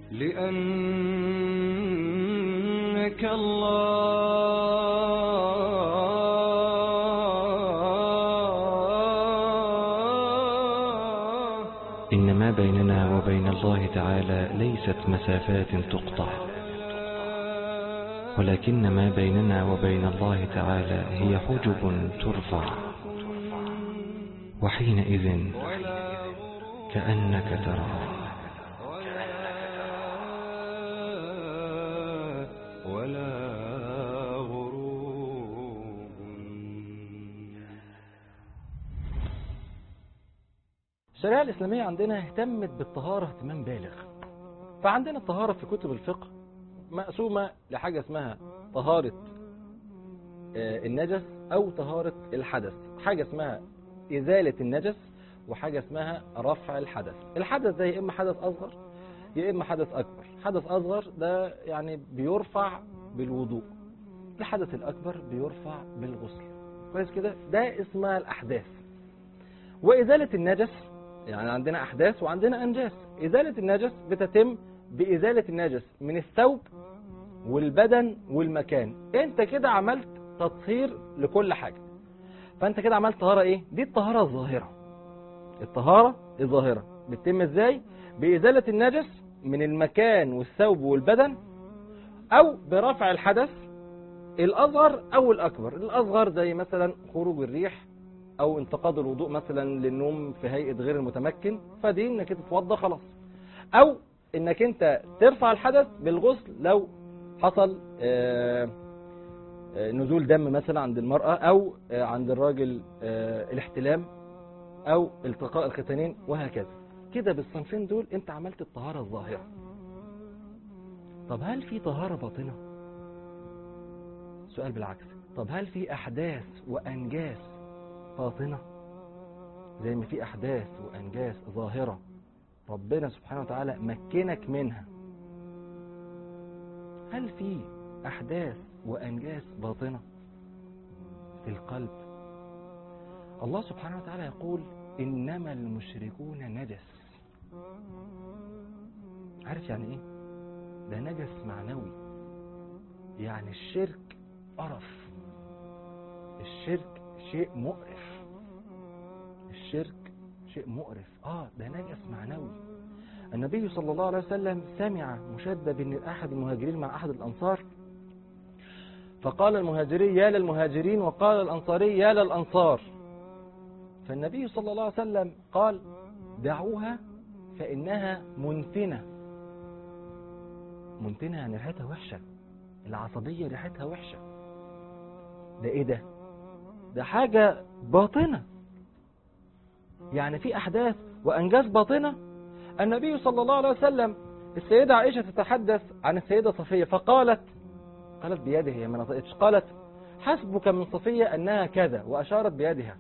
لأنك الله إن ما بيننا وبين الله تعالى ليست مسافات تقطع ولكن ما بيننا وبين الله تعالى هي حجب ترفع وحينئذ كأنك تراه ولا غروب الشريعة الإسلامية عندنا اهتمت بالطهارة اهتمام بالغ فعندنا الطهارة في كتب الفقه مقسومة لحاجة اسمها طهارة آه، النجس أو طهارة الحدث حاجة اسمها إزالة النجس وحاجة اسمها رفع الحدث الحدث ده يا إما حدث أصغر يا إما حدث أكبر حدث أصغر ده يعني بيرفع بالوضوء الحدث الأكبر بيرفع بالغسل كويس كده ده اسمها الأحداث وإزالة النجس يعني عندنا أحداث وعندنا أنجاس إزالة النجس بتتم بإزالة النجس من الثوب والبدن والمكان أنت كده عملت تطهير لكل حاجة فأنت كده عملت طهارة إيه؟ دي الطهارة الظاهرة الطهارة الظاهرة بتتم إزاي؟ بإزالة النجس من المكان والثوب والبدن أو برفع الحدث الأصغر أو الأكبر الأصغر زي مثلا خروج الريح او انتقاد الوضوء مثلا للنوم في هيئه غير المتمكن فدي انك انت تتوضى خلاص او انك انت ترفع الحدث بالغسل لو حصل آه، آه، نزول دم مثلا عند المرأة او آه، عند الراجل آه، الاحتلام او التقاء الختانين وهكذا كده بالصنفين دول انت عملت الطهارة الظاهرة طب هل في طهارة باطنة سؤال بالعكس طب هل في احداث وانجاس باطنة زي ما في أحداث وأنجاس ظاهرة ربنا سبحانه وتعالى مكنك منها هل في أحداث وأنجاس باطنة في القلب الله سبحانه وتعالى يقول إنما المشركون نجس عارف يعني إيه ده نجس معنوي يعني الشرك قرف الشرك شيء مقرف الشرك شيء مقرف اه ده نجس معنوي النبي صلى الله عليه وسلم سمع مشدد بن احد المهاجرين مع احد الانصار فقال المهاجري يا للمهاجرين وقال الانصاري يا للانصار فالنبي صلى الله عليه وسلم قال دعوها فانها منتنه منتنه يعني ريحتها وحشه العصبيه ريحتها وحشه ده ايه ده ده حاجة باطنة يعني في أحداث وأنجاز باطنة النبي صلى الله عليه وسلم السيدة عائشة تتحدث عن السيدة صفية فقالت قالت بيده هي ما نطقتش قالت حسبك من صفية أنها كذا وأشارت بيدها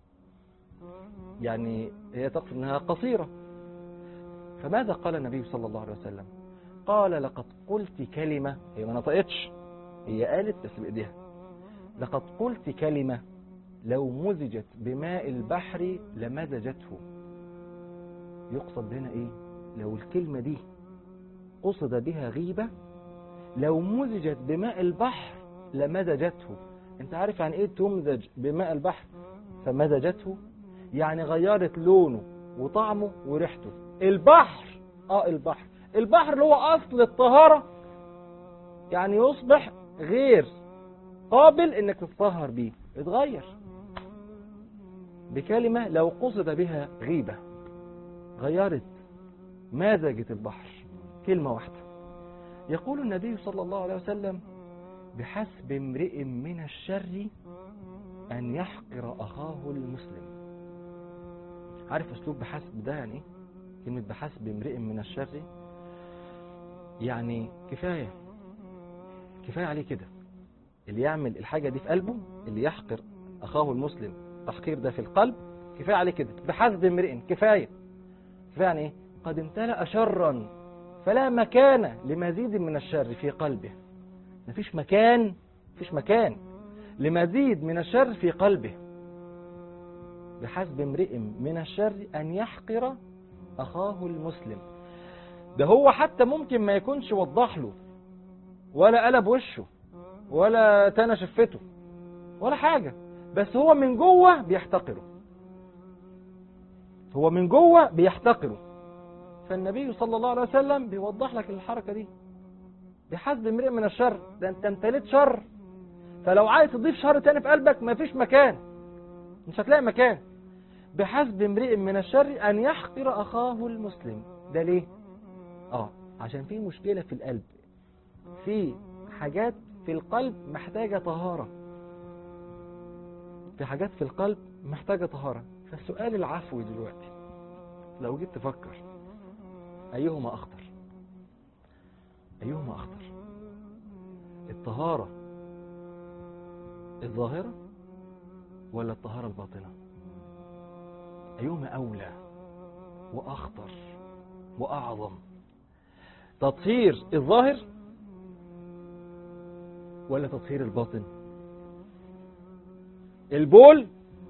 يعني هي تقصد أنها قصيرة فماذا قال النبي صلى الله عليه وسلم قال لقد قلت كلمة هي ما نطقتش هي قالت بس بإيديها لقد قلت كلمة لو مزجت بماء البحر لمزجته يقصد هنا ايه لو الكلمة دي قصد بها غيبة لو مزجت بماء البحر لمزجته انت عارف يعني ايه تمزج بماء البحر فمزجته يعني غيرت لونه وطعمه وريحته البحر اه البحر البحر اللي هو اصل الطهارة يعني يصبح غير قابل انك تتطهر بيه اتغير بكلمة لو قصد بها غيبة غيرت مازجت البحر كلمة واحدة يقول النبي صلى الله عليه وسلم بحسب امرئ من الشر أن يحقر أخاه المسلم عارف أسلوب بحسب ده يعني إيه؟ كلمة بحسب امرئ من الشر يعني كفاية كفاية عليه كده اللي يعمل الحاجة دي في قلبه اللي يحقر أخاه المسلم تحقير ده في القلب كفاية عليه كده بحسب امرئ كفاية كفاية يعني ايه قد امتلأ شرا فلا مكان لمزيد من الشر في قلبه مفيش مكان مفيش مكان لمزيد من الشر في قلبه بحسب امرئ من الشر أن يحقر أخاه المسلم ده هو حتى ممكن ما يكونش وضح له ولا قلب وشه ولا تنى شفته ولا حاجة بس هو من جوه بيحتقره هو من جوه بيحتقره فالنبي صلى الله عليه وسلم بيوضح لك الحركة دي بحسب امرئ من الشر ده انت امتليت شر فلو عايز تضيف شر تاني في قلبك مفيش مكان مش هتلاقي مكان بحسب امرئ من الشر ان يحقر اخاه المسلم ده ليه اه عشان في مشكلة في القلب في حاجات في القلب محتاجة طهارة في حاجات في القلب محتاجة طهارة فالسؤال العفوي دلوقتي لو جيت تفكر أيهما أخطر أيهما أخطر الطهارة الظاهرة ولا الطهارة الباطنة أيهما أولى وأخطر وأعظم تطهير الظاهر ولا تطهير الباطن البول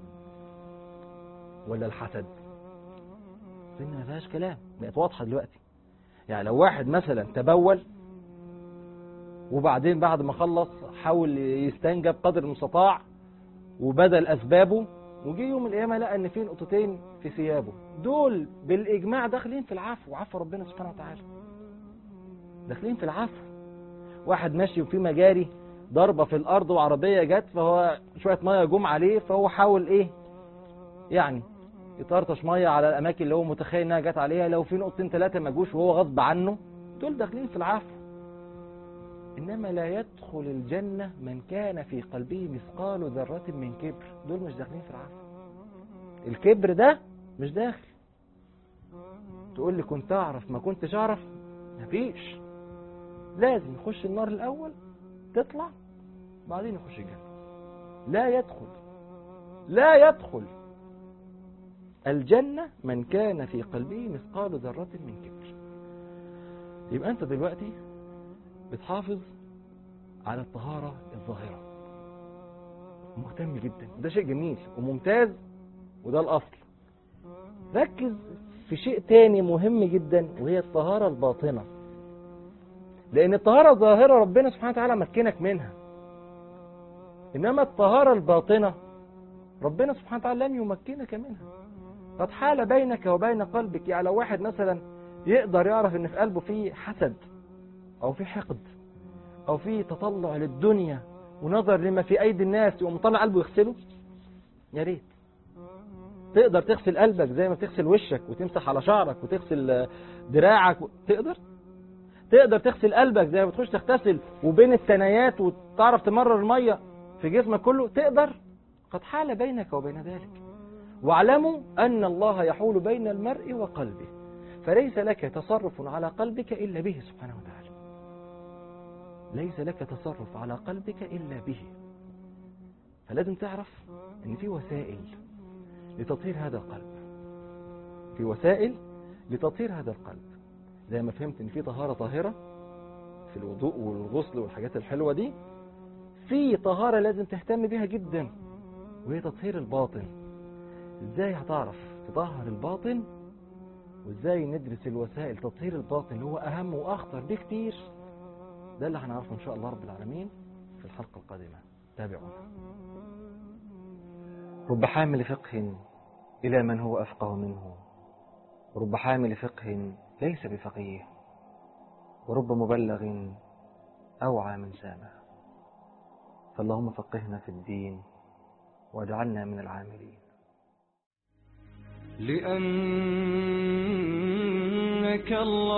ولا الحسد ما فيهاش كلام بقت واضحه دلوقتي يعني لو واحد مثلا تبول وبعدين بعد ما خلص حاول يستنجب قدر المستطاع وبدل اسبابه وجي يوم القيامه لقى ان في نقطتين في ثيابه دول بالاجماع داخلين في العفو عفو ربنا سبحانه وتعالى داخلين في العفو واحد ماشي وفي مجاري ضربة في الأرض وعربية جت فهو شوية مية جم عليه فهو حاول إيه يعني يطرطش مية على الأماكن اللي هو متخيل إنها جت عليها لو في نقطتين ثلاثة ما جوش وهو غصب عنه دول داخلين في العفو إنما لا يدخل الجنة من كان في قلبه مثقال ذرة من كبر دول مش داخلين في العفو الكبر ده مش داخل تقول لي كنت أعرف ما كنتش أعرف مفيش لازم يخش النار الأول تطلع بعدين يخش الجنة لا يدخل لا يدخل الجنة من كان في قلبه مثقال ذرة من كبر يبقى أنت دلوقتي بتحافظ على الطهارة الظاهرة مهتم جدا ده شيء جميل وممتاز وده الأصل ركز في شيء تاني مهم جدا وهي الطهارة الباطنة لأن الطهارة الظاهرة ربنا سبحانه وتعالى مكنك منها إنما الطهارة الباطنة ربنا سبحانه وتعالى لم يمكنك منها قد حال بينك وبين قلبك يعني لو واحد مثلا يقدر يعرف ان في قلبه في حسد او في حقد او في تطلع للدنيا ونظر لما في ايدي الناس يقوم طلع قلبه يغسله يا ريت تقدر تغسل قلبك زي ما بتغسل وشك وتمسح على شعرك وتغسل دراعك تقدر تقدر تغسل قلبك زي ما بتخش تغتسل وبين الثنايات وتعرف تمرر الميه في جسمك كله تقدر قد حال بينك وبين ذلك واعلموا أن الله يحول بين المرء وقلبه فليس لك تصرف على قلبك إلا به سبحانه وتعالى ليس لك تصرف على قلبك إلا به فلازم تعرف أن في وسائل لتطهير هذا القلب في وسائل لتطهير هذا القلب زي ما فهمت ان في طهارة طاهرة في الوضوء والغسل والحاجات الحلوة دي في طهارة لازم تهتم بيها جدا وهي تطهير الباطن ازاي هتعرف تطهر الباطن وازاي ندرس الوسائل تطهير الباطن اللي هو اهم واخطر بكتير ده اللي هنعرفه ان شاء الله رب العالمين في الحلقة القادمة تابعونا رب حامل فقه إلى من هو أفقه منه ورب حامل فقه ليس بفقيه ورب مبلغ أوعى من سامع فاللهم فقهنا في الدين واجعلنا من العاملين لأنك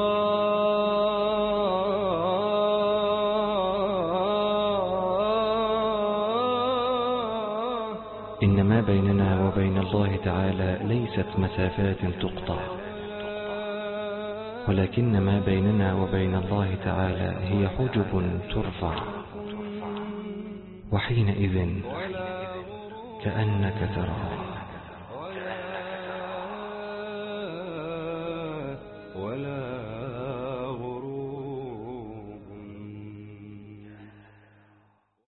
الله إن ما بيننا وبين الله تعالى ليست مسافات تقطع ولكن ما بيننا وبين الله تعالى هي حجب ترفع وحينئذ كأنك تراه